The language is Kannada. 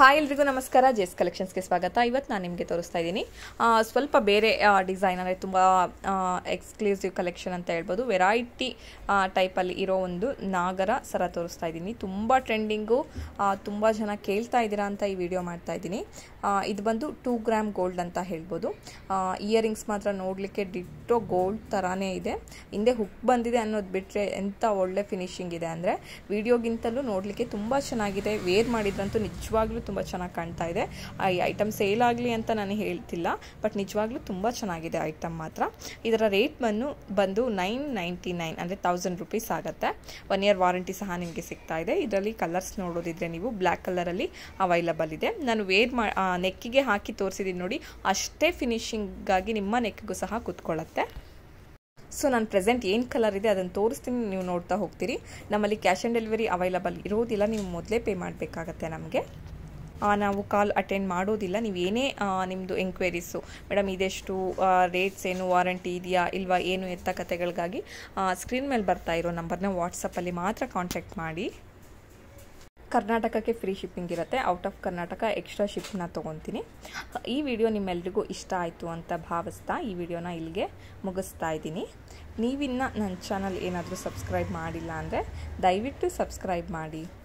ಹಾಯ್ ಎಲ್ರಿಗೂ ನಮಸ್ಕಾರ ಜೆಸ್ ಕಲೆಕ್ಷನ್ಸ್ಗೆ ಸ್ವಾಗತ ಇವತ್ತು ನಾನು ನಿಮಗೆ ತೋರಿಸ್ತಾ ಇದ್ದೀನಿ ಆ, ಸ್ವಲ್ಪ ಬೇರೆ ಡಿಸೈನ್ ಅಂದರೆ ತುಂಬ ಎಕ್ಸ್ಕ್ಲೂಸಿವ್ ಕಲೆಕ್ಷನ್ ಅಂತ ಹೇಳ್ಬೋದು ವೆರೈಟಿ ಟೈಪಲ್ಲಿ ಇರೋ ಒಂದು ನಾಗರ ಸರ ತೋರಿಸ್ತಾ ಇದ್ದೀನಿ ತುಂಬ ಟ್ರೆಂಡಿಂಗು ತುಂಬ ಜನ ಕೇಳ್ತಾ ಇದ್ದೀರಾ ಅಂತ ಈ ವಿಡಿಯೋ ಮಾಡ್ತಾ ಇದ್ದೀನಿ ಆ, ಇದು ಬಂದು ಟೂ ಗ್ರಾಮ್ ಗೋಲ್ಡ್ ಅಂತ ಹೇಳ್ಬೋದು ಇಯರಿಂಗ್ಸ್ ಮಾತ್ರ ನೋಡಲಿಕ್ಕೆ ಡಿಟ್ಟೋ ಗೋಲ್ಡ್ ಥರಾನೇ ಇದೆ ಹಿಂದೆ ಹುಕ್ ಬಂದಿದೆ ಅನ್ನೋದು ಬಿಟ್ಟರೆ ಎಂಥ ಒಳ್ಳೆ ಫಿನಿಶಿಂಗ್ ಇದೆ ಅಂದರೆ ವಿಡಿಯೋಗಿಂತಲೂ ನೋಡಲಿಕ್ಕೆ ತುಂಬ ಚೆನ್ನಾಗಿದೆ ವೇರ್ ಮಾಡಿದ್ರಂತೂ ನಿಜವಾಗ್ಲೂ ತುಂಬ ಚೆನ್ನಾಗಿ ಕಾಣ್ತಾ ಇದೆ ಆ, ಈ ಐಟಮ್ ಸೇಲ್ ಆಗಲಿ ಅಂತ ನಾನು ಹೇಳ್ತಿಲ್ಲ ಬಟ್ ನಿಜವಾಗ್ಲೂ ತುಂಬ ಚೆನ್ನಾಗಿದೆ ಐಟಮ್ ಮಾತ್ರ ಇದರ ರೇಟ್ ಬಂದು ಬಂದು ನೈನ್ ನೈಂಟಿ ನೈನ್ ಅಂದರೆ ತೌಸಂಡ್ ರುಪೀಸ್ ಆಗುತ್ತೆ ಒನ್ ಇಯರ್ ವಾರಂಟಿ ಸಹ ನಿಮಗೆ ಸಿಗ್ತಾ ಇದೆ ಇದರಲ್ಲಿ ಕಲರ್ಸ್ ನೋಡೋದಿದ್ರೆ ನೀವು ಬ್ಲ್ಯಾಕ್ ಕಲರಲ್ಲಿ ಅವೈಲಬಲ್ ಇದೆ ನಾನು ವೇರ್ ಮಾ ನೆಕ್ಕಿಗೆ ಹಾಕಿ ತೋರಿಸಿದ್ದೀನಿ ನೋಡಿ ಅಷ್ಟೇ ಫಿನಿಶಿಂಗಾಗಿ ನಿಮ್ಮ ನೆಕ್ಕಿಗೂ ಸಹ ಕೂತ್ಕೊಳ್ಳುತ್ತೆ ಸೊ ನಾನು ಪ್ರೆಸೆಂಟ್ ಏನು ಕಲರ್ ಇದೆ ಅದನ್ನು ತೋರಿಸ್ತೀನಿ ನೀವು ನೋಡ್ತಾ ಹೋಗ್ತೀರಿ ನಮ್ಮಲ್ಲಿ ಕ್ಯಾಶ್ ಆನ್ ಡೆಲಿವರಿ ಅವೈಲಬಲ್ ಇರೋದಿಲ್ಲ ನೀವು ಮೊದಲೇ ಪೇ ಮಾಡಬೇಕಾಗತ್ತೆ ನಮಗೆ ನಾವು ಕಾಲ್ ಅಟೆಂಡ್ ಮಾಡೋದಿಲ್ಲ ನೀವು ಏನೇ ನಿಮ್ಮದು ಎಂಕ್ವೈರೀಸು ಮೇಡಮ್ ಇದೆಷ್ಟು ರೇಟ್ಸ್ ಏನು ವಾರಂಟಿ ಇದೆಯಾ ಇಲ್ವಾ ಏನು ಎತ್ತ ಕತೆಗಳಿಗಾಗಿ ಸ್ಕ್ರೀನ್ ಮೇಲೆ ಬರ್ತಾ ಇರೋ ನಂಬರ್ನ ವಾಟ್ಸಪ್ಪಲ್ಲಿ ಮಾತ್ರ ಕಾಂಟ್ಯಾಕ್ಟ್ ಮಾಡಿ ಕರ್ನಾಟಕಕ್ಕೆ ಫ್ರೀ ಶಿಪ್ಪಿಂಗ್ ಇರುತ್ತೆ ಔಟ್ ಆಫ್ ಕರ್ನಾಟಕ ಎಕ್ಸ್ಟ್ರಾ ಶಿಪ್ನ ತೊಗೊತೀನಿ ಈ ವಿಡಿಯೋ ನಿಮ್ಮೆಲ್ರಿಗೂ ಇಷ್ಟ ಆಯಿತು ಅಂತ ಭಾವಿಸ್ತಾ ಈ ವಿಡಿಯೋನ ಇಲ್ಲಿಗೆ ಮುಗಿಸ್ತಾ ಇದ್ದೀನಿ ನೀವಿನ್ನ ನನ್ನ ಚಾನಲ್ ಏನಾದರೂ ಸಬ್ಸ್ಕ್ರೈಬ್ ಮಾಡಿಲ್ಲ ಅಂದರೆ ದಯವಿಟ್ಟು ಸಬ್ಸ್ಕ್ರೈಬ್ ಮಾಡಿ